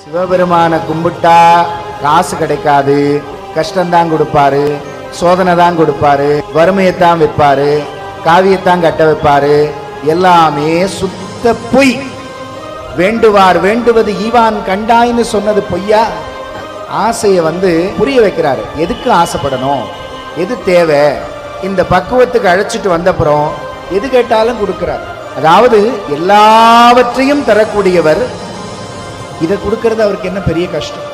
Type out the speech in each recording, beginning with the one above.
சிவபெருமானை கும்பிட்டா காசு கிடைக்காது கஷ்டம்தான் கொடுப்பாரு சோதனை தான் கொடுப்பாரு வறுமையைத்தான் வைப்பாரு காவியத்தான் கட்ட வைப்பாரு எல்லாமே சுத்த பொய் வேண்டுவார் வேண்டுவது ஈவான் கண்டாய்ன்னு சொன்னது பொய்யா ஆசையை வந்து புரிய வைக்கிறாரு எதுக்கு ஆசைப்படணும் எது தேவை இந்த பக்குவத்துக்கு அழைச்சிட்டு வந்தப்புறம் எது கேட்டாலும் கொடுக்கிறார் அதாவது எல்லாவற்றையும் தரக்கூடியவர் இதை கொடுக்கறது அவருக்கு என்ன பெரிய கஷ்டம்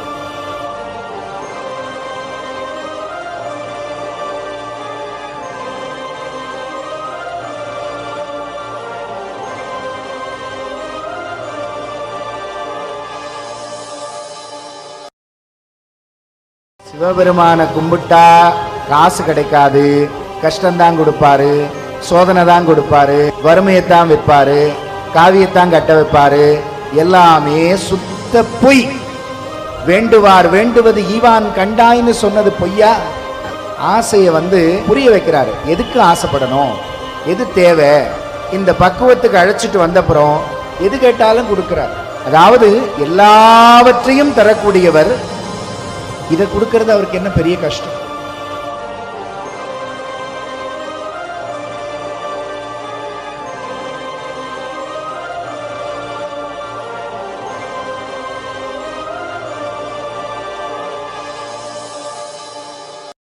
சிவபெருமானை கும்பிட்டா காசு கிடைக்காது கஷ்டம்தான் கொடுப்பாரு சோதனை தான் கொடுப்பாரு வறுமையைத்தான் வைப்பாரு காவியத்தான் கட்ட வைப்பாரு எல்லாமே சுத்த பொய் வேண்டுவார் வேண்டுவது ஈவான் கண்டாய்ன்னு சொன்னது பொய்யா ஆசையை வந்து புரிய வைக்கிறாரு எதுக்கு ஆசைப்படணும் எது தேவை இந்த பக்குவத்துக்கு அழைச்சிட்டு வந்தப்புறம் எது கேட்டாலும் கொடுக்கிறார் அதாவது எல்லாவற்றையும் தரக்கூடியவர் இதை கொடுக்கறது அவருக்கு என்ன பெரிய கஷ்டம்